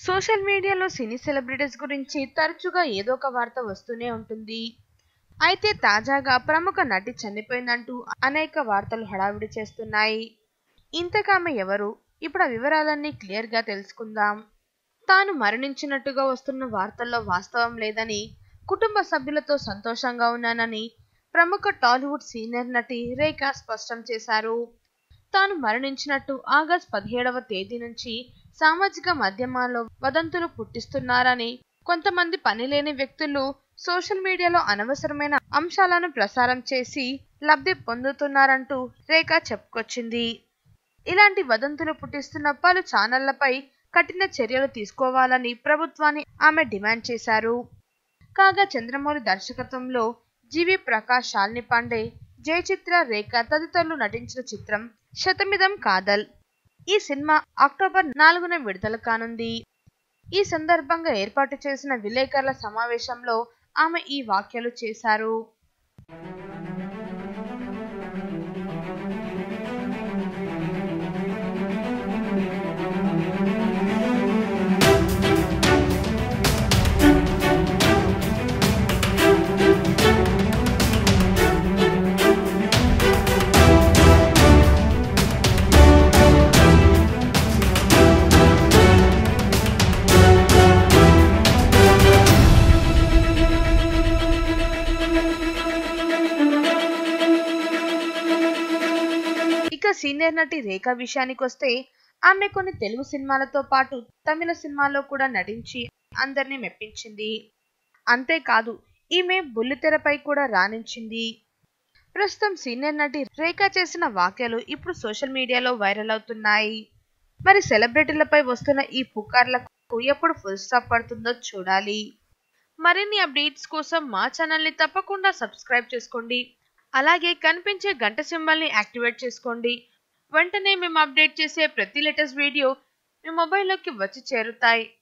social మీడియాలో సినీ celebrities గురించి తరచుగా ఏదో ఒక వార్త వస్తూనే ఉంటుంది అయితే తాజాగా ప్రముఖ నటి చనిపోయిందంటూ అనేక వార్తలు హడావిడి చేస్తున్నాయి ఇంతకామె ఎవరు ఇప్పుడు ఆ వివరాలన్నీ క్లియర్ గా తెలుసుకుందాం తాను మరణించినట్టుగా వస్తున్న వార్తల్లో వాస్తవం లేదని కుటుంబ సభ్యులతో సంతోషంగా ఉన్నానని ప్రముఖ టాలీవుడ్ సీనియర్ నటి రేఖ స్పష్టం చేశారు తాను మరణించినట్టు ఆగస్ట్ పదిహేడవ తేదీ నుంచి సామాజిక మాధ్యమాల్లో వదంతులు పుట్టిస్తున్నారని కొంతమంది పనిలేని వ్యక్తులు సోషల్ మీడియాలో అనవసరమైన అంశాలను ప్రసారం చేసి లబ్ధి పొందుతున్నారంటూ రేఖ చెప్పుకొచ్చింది ఇలాంటి వదంతులు పుట్టిస్తున్న పలు ఛానళ్లపై కఠిన చర్యలు తీసుకోవాలని ప్రభుత్వాన్ని ఆమె డిమాండ్ చేశారు కాగా చంద్రమౌళి దర్శకత్వంలో జీవి ప్రకాష్ శాలిని పాండే జయచిత్ర రేఖ తదితరులు నటించిన చిత్రం శతమిదం కాదల్ ఈ సినిమా అక్టోబర్ నాలుగున విడుదల కానుంది ఈ సందర్భంగా ఏర్పాటు చేసిన విలేకరుల సమావేశంలో ఆమె ఈ వ్యాఖ్యలు చేశారు ఇక సీనియర్ నటి రేఖ విషయానికి వస్తే ఆమె కొన్ని తెలుగు సినిమాలతో పాటు తమిళ సినిమాల్లో కూడా నటించి అందరినీ మెప్పించింది అంతేకాదు ఈమె బుల్లితెరపై కూడా రాణించింది ప్రస్తుతం సీనియర్ నటి రేఖ చేసిన వ్యాఖ్యలు ఇప్పుడు సోషల్ మీడియాలో వైరల్ అవుతున్నాయి మరి సెలబ్రిటీలపై వస్తున్న ఈ పుకార్లకు ఎప్పుడు ఫుల్ స్టాప్ పడుతుందో చూడాలి మరిన్ని అప్డేట్స్ కోసం మా ఛానల్ని తప్పకుండా సబ్స్క్రైబ్ చేసుకోండి అలాగే కనిపించే గంట సింబల్ని యాక్టివేట్ చేసుకోండి వెంటనే మేము అప్డేట్ చేసే ప్రతి లేటెస్ట్ వీడియో మీ మొబైల్లోకి వచ్చి చేరుతాయి